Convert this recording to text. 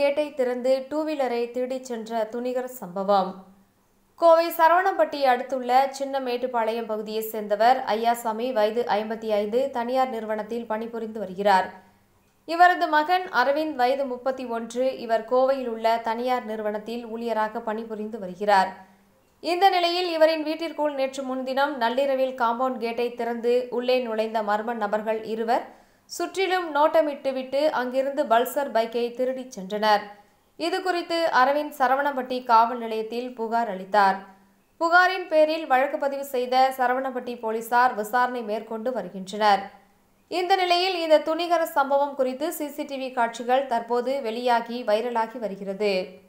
கேட்டை திறந்து டூ வீலரை திருடிச் சென்ற துணிகர சம்பவம் கோவை சரவணம்பட்டி அடுத்துள்ள சின்ன மேட்டுப்பாளையம் பகுதியைச் சேர்ந்தவர் ஐயாசாமி வயது ஐம்பத்தி ஐந்து தனியார் நிறுவனத்தில் பணிபுரிந்து வருகிறார் இவரது மகன் அரவிந்த் வயது முப்பத்தி ஒன்று இவர் கோவையில் உள்ள தனியார் நிறுவனத்தில் ஊழியராக பணிபுரிந்து வருகிறார் இந்த நிலையில் இவரின் வீட்டிற்குள் நேற்று முன்தினம் நள்ளிரவில் காம்பவுண்ட் கேட்டை திறந்து உள்ளே நுழைந்த மர்ம நபர்கள் இருவர் சுற்றிலும் நோட்டமிட்டுவிட்டு அங்கிருந்து பல்சர் பைக்கை திருடிச் சென்றனர் இது குறித்து அரவிந்த் சரவணம்பட்டி காவல் நிலையத்தில் புகார் அளித்தார் புகாரின் பேரில் வழக்கு பதிவு செய்த சரவணம்பட்டி போலீசார் விசாரணை மேற்கொண்டு வருகின்றனர் இந்த நிலையில் இந்த துணிகர சம்பவம் குறித்து சிசிடிவி காட்சிகள் தற்போது வெளியாகி வைரலாகி வருகிறது